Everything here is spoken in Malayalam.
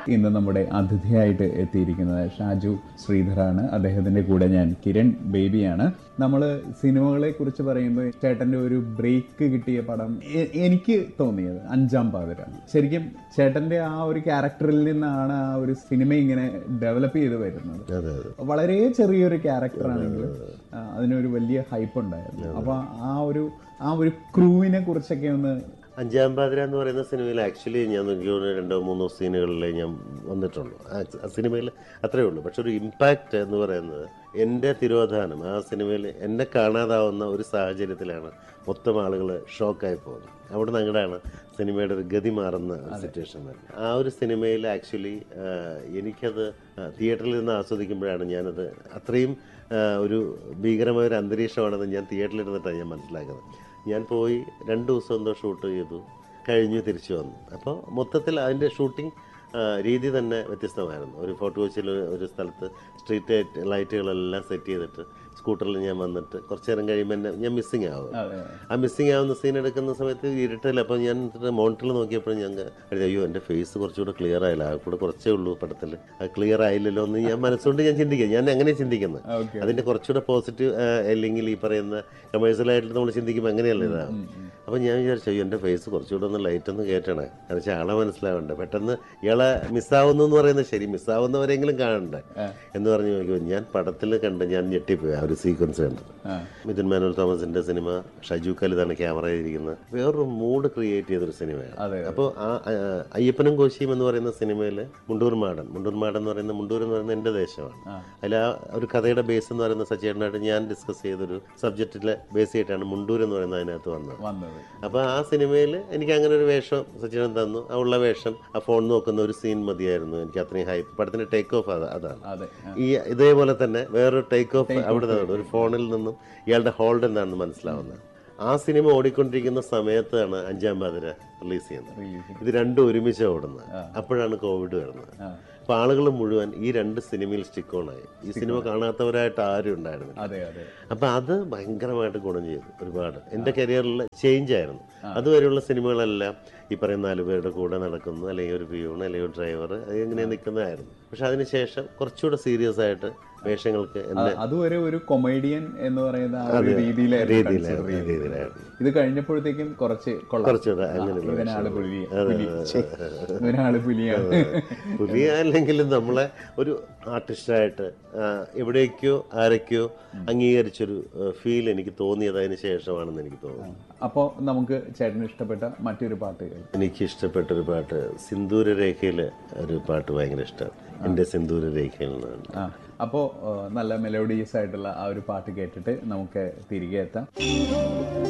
ഇന്ന് നമ്മുടെ അതിഥിയായിട്ട് എത്തിയിരിക്കുന്നത് ഷാജു ശ്രീധറാണ് അദ്ദേഹത്തിന്റെ കൂടെ ഞാൻ കിരൺ ബേബിയാണ് നമ്മൾ സിനിമകളെ കുറിച്ച് പറയുമ്പോൾ ചേട്ടന്റെ ഒരു ബ്രേക്ക് കിട്ടിയ പടം എ- എനിക്ക് തോന്നിയത് അഞ്ചാം പാതിര ശരിക്കും ചേട്ടന്റെ ആ ഒരു ക്യാരക്ടറിൽ നിന്നാണ് ആ ഒരു സിനിമ ഇങ്ങനെ ഡെവലപ്പ് ചെയ്ത് വരുന്നത് അതെ അതെ വളരെ ചെറിയൊരു ക്യാരക്ടറാണെങ്കിലും ആ, അതിനൊരു വലിയ ഹൈപ്പ് ഉണ്ടായിരുന്നു അപ്പൊ ആ ഒരു ആ ഒരു ക്രൂവിനെ കുറിച്ചൊക്കെ ഒന്ന് അഞ്ചാം പാതിര എന്ന് പറയുന്ന സിനിമയിൽ ആക്ച്വലി ഞാൻ എനിക്ക് തോന്നുന്നു രണ്ടോ മൂന്നോ സീനുകളിലേ ഞാൻ വന്നിട്ടുള്ളൂ ആ ആ സിനിമയിൽ അത്രേ ഉള്ളൂ പക്ഷെ ഒരു ഇമ്പാക്റ്റ് എന്ന് പറയുന്നത് എൻ്റെ തിരോധാനം ആ സിനിമയിൽ എന്നെ കാണാതാവുന്ന ഒരു സാഹചര്യത്തിലാണ് മൊത്തം ആളുകൾ ഷോക്കായി പോകുന്നത് അവിടെ നിന്ന് അങ്ങോട്ടാണ് സിനിമയുടെ ഒരു ഗതി മാറുന്ന സിറ്റുവേഷൻ വരുന്നത് ആ ഒരു സിനിമയിൽ ആക്ച്വലി എനിക്കത് തിയേറ്ററിൽ നിന്ന് ആസ്വദിക്കുമ്പോഴാണ് ഞാനത് അത്രയും ആ, ഒരു ഭീകരമായ ഒരു അന്തരീക്ഷമാണെന്ന് ഞാൻ തിയേറ്ററിൽ ഇരുന്നിട്ടാണ് ഞാൻ മനസ്സിലാക്കുന്നത് ഞാൻ പോയി രണ്ട് ദിവസം എന്തോ ഷൂട്ട് ചെയ്തു കഴിഞ്ഞു തിരിച്ചു വന്നു അപ്പോൾ മൊത്തത്തിൽ അതിൻ്റെ ഷൂട്ടിംഗ് രീതി തന്നെ വ്യത്യസ്തമായിരുന്നു ഒരു ഫോർട്ട് കൊച്ചിയിൽ ഒരു സ്ഥലത്ത് സ്ട്രീറ്റ് ലൈറ്റുകളെല്ലാം സെറ്റ് ചെയ്തിട്ട് സ്കൂട്ടറിൽ ഞാൻ വന്നിട്ട് കുറച്ച് നേരം കഴിയുമ്പോൾ എന്നെ ഞാൻ മിസ്സിങ് ആവും അതെ ആ മിസ്സിങ് ആവുന്ന സീൻ എടുക്കുന്ന സമയത്ത് ഇരുട്ടില്ല അപ്പോൾ ഞാൻ മോണിറ്ററിൽ നോക്കിയപ്പോഴും ഞാൻ കരുതി, അയ്യോ എൻ്റെ ഫേസ് കുറച്ചുകൂടെ ക്ലിയർ ആയില്ല ആ കൂടെ കുറച്ചേ ഉള്ളൂ പടത്തിൽ അത് ക്ലിയർ ആയില്ലല്ലോ എന്ന് ഞാൻ മനസ്സുകൊണ്ട് ഞാൻ ചിന്തിക്കുക ഞാൻ അങ്ങനെ ചിന്തിക്കുന്നത് ഓക്കെ അതിൻ്റെ കുറച്ചുകൂടെ പോസിറ്റീവ് അല്ലെങ്കിൽ ഈ പറയുന്ന കമേഴ്സ്യലായിട്ട് നമ്മൾ ചിന്തിക്കുമ്പോൾ അങ്ങനെയല്ല ഇതാവും അപ്പോൾ ഞാൻ വിചാരിച്ചു അയ്യോ എൻ്റെ ഫേസ് കുറച്ചുകൂടെ ഒന്ന് ലൈറ്റ് ഒന്ന് കയറ്റണേ എന്ന് വെച്ചാൽ ആളെ മനസ്സിലാവണ്ടേ പെട്ടെന്ന് ഇയാളെ മിസ്സാവുന്നു എന്ന് പറയുന്നത് ശരി മിസ്സാവുന്നവരെങ്കിലും കാണണ്ടേ എന്ന് പറഞ്ഞു നോക്കിയോ ഞാൻ പടത്തിൽ കണ്ട് ഞാൻ ഞെട്ടിപ്പോയി ആ ഒരു സീക്വൻസ് കണ്ട് ആ. മിഥുൻ മാനുവൽ തോമസിന്റെ സിനിമ ഷജു കലിതാണ് ക്യാമറ ചെയ്തിരിക്കുന്നത് വേറൊരു മൂഡ് ക്രിയേറ്റ് ചെയ്തൊരു സിനിമയാണ് അതെ അപ്പോൾ ആ ആ, അയ്യപ്പനും കോശിയും എന്ന് പറയുന്ന സിനിമയിൽ മുണ്ടൂർ മാടൻ മുണ്ടൂർ മാടൻ എന്ന് പറയുന്ന മുണ്ടൂർ എന്ന് പറയുന്നത് എൻ്റെ ദേശമാണ് ആ. അതിൽ ആ ഒരു കഥയുടെ ബേസ് എന്ന് പറയുന്ന സച്ചേട്ടനായിട്ട് ഞാൻ ഡിസ്കസ് ചെയ്തൊരു സബ്ജക്റ്റിലെ ബേസ് ചെയ്തിട്ടാണ് മുണ്ടൂർ എന്ന് പറയുന്നത് അതിനകത്ത് വന്നത് വന്നത് അപ്പോൾ ആ സിനിമയിൽ എനിക്ക് അങ്ങനെ ഒരു വേഷം സച്ചിനൻ തന്നു ആ ഉള്ള വേഷം ആ ഫോൺ നോക്കുന്ന ഒരു സീൻ മതിയായിരുന്നു എനിക്ക് അത്രയും ഹൈപ്പ് പടത്തിന്റെ ടേക്ക് ഓഫ് അതാണ് അതെ ആ. ഈ ഇതേപോലെ തന്നെ വേറൊരു ടേക്ക് ഓഫ് അവിടെ നിന്നാണ് ഒരു ഫോണിൽ നിന്നും ഇയാളുടെ ഹോൾഡ് എന്താണെന്ന് മനസ്സിലാവുന്നത് ആ സിനിമ ഓടിക്കൊണ്ടിരിക്കുന്ന സമയത്താണ് അഞ്ചാം പാതിര റിലീസ് ചെയ്യുന്നത് Release. ഇത് രണ്ടും ഒരുമിച്ച് ഓടുന്നത് അപ്പോഴാണ് കോവിഡ് വരുന്നത് ആ. അപ്പൊ ആളുകൾ മുഴുവൻ ഈ രണ്ട് സിനിമയിൽ സ്റ്റിക്ക് ഓൺ ആയി ഈ സിനിമ കാണാത്തവരായിട്ട് ആരും ഉണ്ടായിരുന്നില്ല അതെ അതെ അപ്പൊ അത് ഭയങ്കരമായിട്ട് ഗുണം ചെയ്തു ഒരുപാട് എൻ്റെ കരിയറിൽ ചേഞ്ച് ആയിരുന്നു അതുവരെയുള്ള സിനിമകളെല്ലാം ഈ പറയുന്ന നാല് പേരുടെ കൂടെ നടക്കുന്നു അല്ലെങ്കിൽ ഒരു പ്യൂൺ അല്ലെങ്കിൽ ഒരു ഡ്രൈവർ ഇങ്ങനെ നിൽക്കുന്നതായിരുന്നു പക്ഷെ അതിനുശേഷം കുറച്ചുകൂടെ സീരിയസ് ആയിട്ട് വേഷങ്ങൾക്ക് എന്നെ അതുവരെ ഒരു കൊമേഡിയൻ എന്ന് പറയുന്ന ആ ഒരു രീതിയിലായിരുന്നു consider രീതിയിലായിരുന്നു ചെയ്തത്. രീതിയിലായിരുന്നു ഇത് കഴിഞ്ഞപ്പോഴത്തേക്കും കുറച്ച് കൊള്ളാം കുറച്ചുകൂടെ അങ്ങനെയുള്ള ഇവനാള് പുലി പുലി ഛെ, ഇവനാള് പുലിയാണ് പുലി അല്ലെങ്കിലും നമ്മളെ ഒരു ആർട്ടിസ്റ്റായിട്ട് എവിടേക്കോ ആരൊക്കെയോ അംഗീകരിച്ചൊരു ഫീൽ എനിക്ക് തോന്നിയത് അതിന് ശേഷമാണെന്ന് എനിക്ക് തോന്നുന്നു അപ്പോൾ നമുക്ക് ചേട്ടന് ഇഷ്ടപ്പെട്ട മറ്റൊരു പാട്ട് കേൾക്കാം എനിക്ക് ഇഷ്ടപ്പെട്ട ഒരു പാട്ട് സിന്ദൂര രേഖയിലെ ഒരു പാട്ട് ഭയങ്കര ഇഷ്ടമാണ് എൻ്റെ സിന്ദൂര രേഖയിൽ നിന്നാണ് ആ അപ്പോൾ നല്ല മെലോഡിയസ് ആയിട്ടുള്ള ആ ഒരു പാട്ട് കേട്ടിട്ട് നമുക്ക് തിരികെ എത്താം